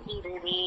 பொழிகிறதே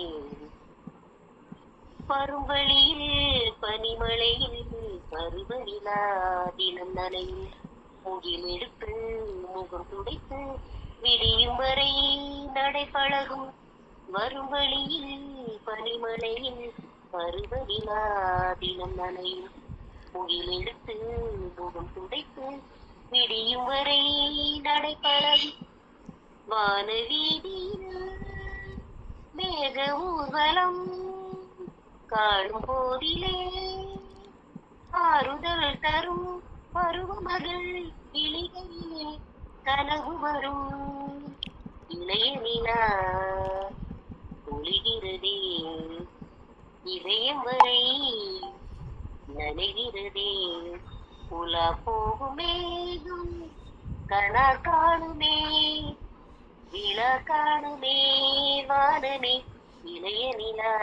பரும்பளியில் பனிமழையில் பருவநிலா தினம் நனையில் முகில் எடுத்து முகம் துடைத்து விடியும் வரை நடைபழகும் வரும் வழியில் பனிமழையில் பருவநிலா தினம் நனையும் முகில் எடுத்து முகம் துடைத்து விடியும் வரை நடைபழகும் வானவீதியில் மேக ஊர்வலம் காணும் போதிலே ஆறுதல் தரும் பருவமகள் இளைகளிலே கனவு வரும் இளைய நிலா ஒளிகிறதே இதயம் வரை நனைகிறதே உலா போகும் மேகம் கனா காணுமே விழா காணுமே வானமே இளைய நிலா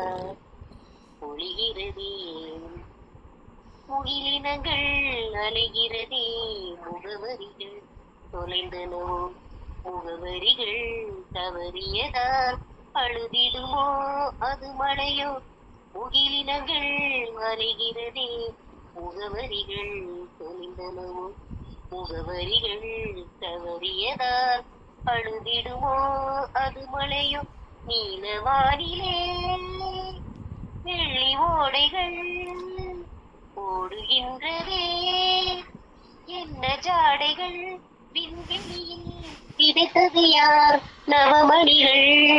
பொழிகிறதே முகிலினங்கள் அலைகிறதே முகவரிகள் தொலைந்தனோ முகவரிகள் தவறியதால் அழுதிடுமோ அது மழையோ முகிலினங்கள் அலைகிறதே முகவரிகள் தொலைந்தனோ முகவரிகள் தவறியதால் அழுதிடுமோ அது மழையோ நீலவானிலே வெள்ளி ஓடைகள் ஓடுகின்றதே என்ன ஜாடைகள் விண்வெளியில் கிடைத்தது யார் நவமணிகள்